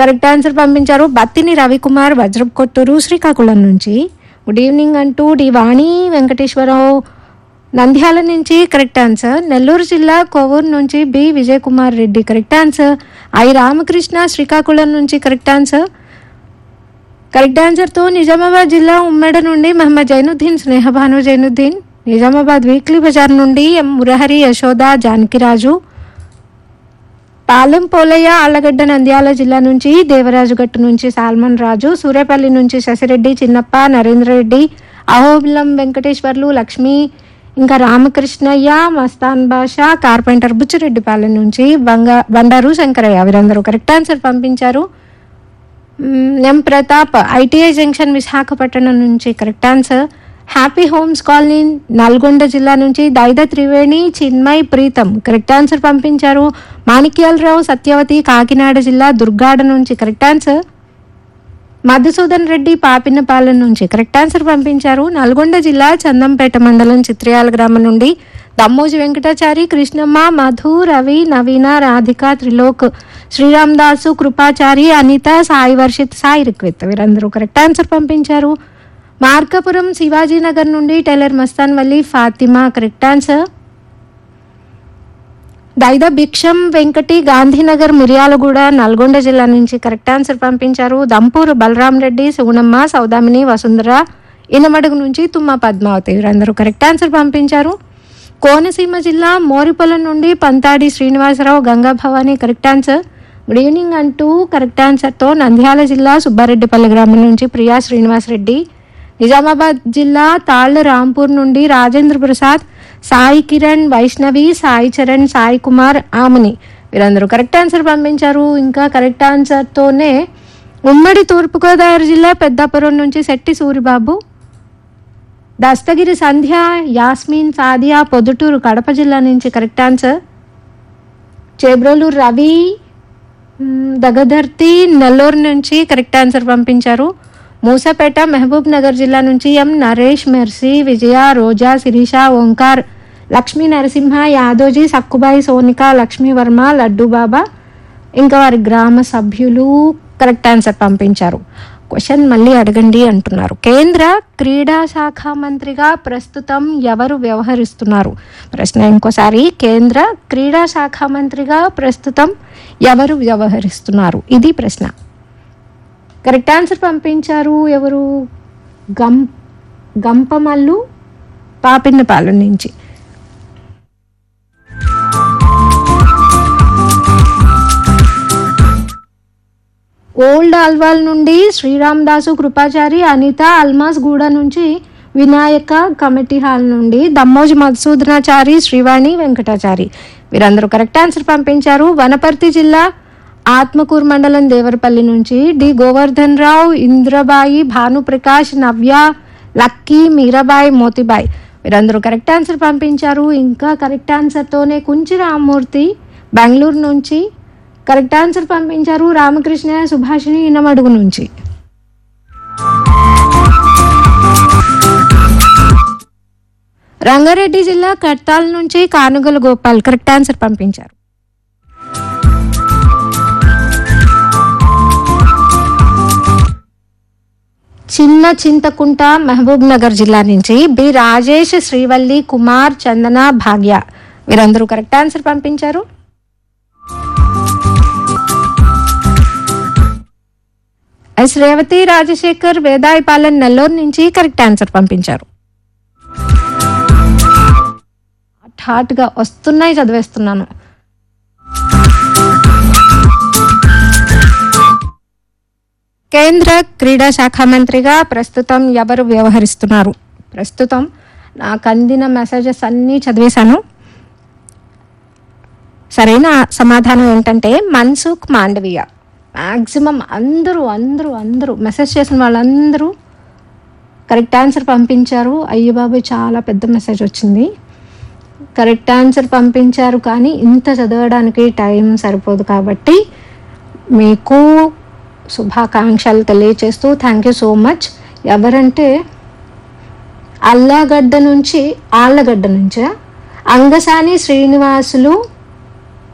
correct answer పంపించారు బత్తిని రవికుమార్ వజ్రపు కొట్టూరు శ్రీకాకుళం నుంచి good evening అంటూ డి వాణి వెంకటేశ్వరరావు నంద్యాల నుంచి కరెక్ట్ ఆన్సర్ నెల్లూరు జిల్లా కోవూరు నుంచి B Vijay Kumar Reddy correct answer I Ramakrishna Srikakulam నుంచి కరెక్ట్ ఆన్సర్ కరెక్ట్ ఆన్సర్తో నిజామాబాద్ జిల్లా ఉమ్మడి నుండి మహమ్మద్ జైనుద్దీన్ స్నేహభాను జైనుద్దీన్ నిజామాబాద్ వీక్లీ బజార్ నుండి ఎం మురహరి యశోద జానకిరాజు పాలెం పోలయ్య ఆళ్లగడ్డ నంద్యాల జిల్లా నుంచి దేవరాజుగట్టు నుంచి సాల్మన్ రాజు సూర్యపల్లి నుంచి శశిరెడ్డి చిన్నప్ప నరేంద్ర రెడ్డి అహోబిలం వెంకటేశ్వర్లు లక్ష్మి ఇంకా రామకృష్ణయ్య మస్తాన్ బాషా కార్పెంటర్ బుచ్చిరెడ్డిపాలెం నుంచి బంగా బండారు శంకరయ్య వీరందరూ కరెక్ట్ ఆన్సర్ పంపించారు మ్, M Pratap ITI junction Visakhapatnam నుంచి correct answer happy homes colony Nalgonda జిల్లా నుంచి దైద త్రివేణి చిన్మయ్ ప్రీతం కరెక్ట్ ఆన్సర్ పంపించారు మాణిక్యాలరావు సత్యవతి కాకినాడ జిల్లా దుర్గాడ నుంచి కరెక్ట్ ఆన్సర్ మధుసూదన్ రెడ్డి పాపినపాలెం నుంచి కరెక్ట్ ఆన్సర్ పంపించారు నల్గొండ జిల్లా చందంపేట మండలం చిత్రయాల గ్రామం నుండి దమ్మోజి వెంకటాచారి కృష్ణమ్మ మధు రవి నవీన రాధిక త్రిలోక్ శ్రీరామ్ దాసు కృపాచారి అనిత సాయి వర్షిత్ సాయి రిక్విత్ వీరందరూ కరెక్ట్ ఆన్సర్ పంపించారు మార్కాపురం శివాజీనగర్ నుండి tailor Mastan Valli Fatima correct answer Daida Bhiksham Venkati Gandhinagar Miryalaguda Nalgonda జిల్లా నుంచి కరెక్ట్ ఆన్సర్ పంపించారు దంపూర్ బలరాం రెడ్డి సుగుణమ్మ సౌదామిని వసుంధర ఇనమడుగు నుంచి తుమ్మ పద్మావతి వీరందరూ కరెక్ట్ ఆన్సర్ పంపించారు కోనసీమ జిల్లా మోరిపొలం నుండి Panthadi Srinivasarao Ganga Bhavani correct answer good evening అంటూ కరెక్ట్ ఆన్సర్తో నంద్యాల జిల్లా సుబ్బారెడ్డిపల్లి గ్రామం నుంచి ప్రియా శ్రీనివాసరెడ్డి నిజామాబాద్ జిల్లా తాళ్ల రాంపూర్ నుండి రాజేంద్ర ప్రసాద్ సాయి కిరణ్ వైష్ణవి సాయి చరణ్ సాయి కుమార్ ఆముని వీరందరూ కరెక్ట్ ఆన్సర్ పంపించారు ఇంకా కరెక్ట్ ఆన్సర్తోనే ఉమ్మడి తూర్పుగోదావరి జిల్లా పెద్దాపురం నుంచి శెట్టి సూరిబాబు దస్తగిరి సంధ్య యాస్మిన్ సాదియా పొద్దుటూరు కడప జిల్లా నుంచి కరెక్ట్ ఆన్సర్ చేబ్రోలు రవి మ్, దగదర్తి నెల్లూరు నుంచి కరెక్ట్ ఆన్సర్ పంపించారు మూసపేట మహబూబ్ నగర్ జిల్లా నుంచి ఎం నరేష్ మెర్సీ విజయ రోజా శిరీష ఓంకార్ లక్ష్మీ నరసింహ యాదోజీ సక్కుబాయి సోనిక లక్ష్మీ వర్మ లడ్డు బాబా ఇంకా వారి గ్రామ సభ్యులు కరెక్ట్ ఆన్సర్ పంపించారు క్వశ్చన్ మళ్ళీ అడగండి అంటున్నారు కేంద్ర క్రీడా శాఖ మంత్రిగా ప్రస్తుతం ఎవరు వ్యవహరిస్తున్నారు ప్రశ్న ఇంకోసారి కేంద్ర క్రీడా శాఖ మంత్రిగా ప్రస్తుతం ఎవరు వ్యవహరిస్తున్నారు ఇది ప్రశ్న కరెక్ట్ ఆన్సర్ పంపించారు ఎవరు గం గంపమల్లు పాపిన్నపాలెం నుంచి ఓల్డ్ అల్వాల్ నుండి శ్రీరామ్ దాసు కృపాచారి అనిత అల్మాస్ గూడ నుంచి వినాయక కమిటీ హాల్ నుండి దమ్మోజి మధుసూదనాచారి శ్రీవాణి వెంకటాచారి వీరందరూ కరెక్ట్ ఆన్సర్ పంపించారు వనపర్తి జిల్లా ఆత్మకూరు మండలం దేవరపల్లి నుంచి డి గోవర్ధన్ రావు ఇంద్రబాయి భానుప్రకాష్ నవ్య లక్కీ మీరాబాయి మోతిబాయి వీరందరూ కరెక్ట్ ఆన్సర్ పంపించారు ఇంకా కరెక్ట్ ఆన్సర్తోనే కుంచి రామ్మూర్తి బెంగళూరు నుంచి కరెక్ట్ ఆన్సర్ పంపించారు రామకృష్ణ సుభాషిణి ఇనమడుగు నుంచి రంగారెడ్డి జిల్లా కట్టాల నుంచి కానుగల గోపాల్ కరెక్ట్ ఆన్సర్ పంపించారు చిన్న చింతకుంట మహబూబ్ నగర్ జిల్లా నుంచి బి రాజేష్ శ్రీవల్లి కుమార్ చందన భాగ్య వీరందరూ కరెక్ట్ ఆన్సర్ పంపించారు ఎస్ రేవతి రాజశేఖర్ వేదాయపాలెం నెల్లూరు నుంచి కరెక్ట్ ఆన్సర్ పంపించారు హాట్ హాట్గా వస్తున్నాయి చదివేస్తున్నాను కేంద్ర క్రీడా శాఖ మంత్రిగా ప్రస్తుతం ఎవరు వ్యవహరిస్తున్నారు ప్రస్తుతం నాకు అందిన మెసేజెస్ అన్నీ చదివేశాను సరైన సమాధానం ఏంటంటే మన్సుఖ్ మాండవీయ మ్యాక్సిమం అందరూ అందరూ అందరూ మెసేజ్ చేసిన వాళ్ళందరూ కరెక్ట్ ఆన్సర్ పంపించారు అయ్య బాబాయ్ చాలా పెద్ద మెసేజ్ వచ్చింది కరెక్ట్ ఆన్సర్ పంపించారు కానీ ఇంత చదవడానికి టైం సరిపోదు కాబట్టి మీకు శుభాకాంక్షలు తెలియచేస్తూ థ్యాంక్ యూ సో మచ్ ఎవరంటే అల్లాగడ్డ నుంచి ఆళ్ళగడ్డ నుంచా అంగసాని శ్రీనివాసులు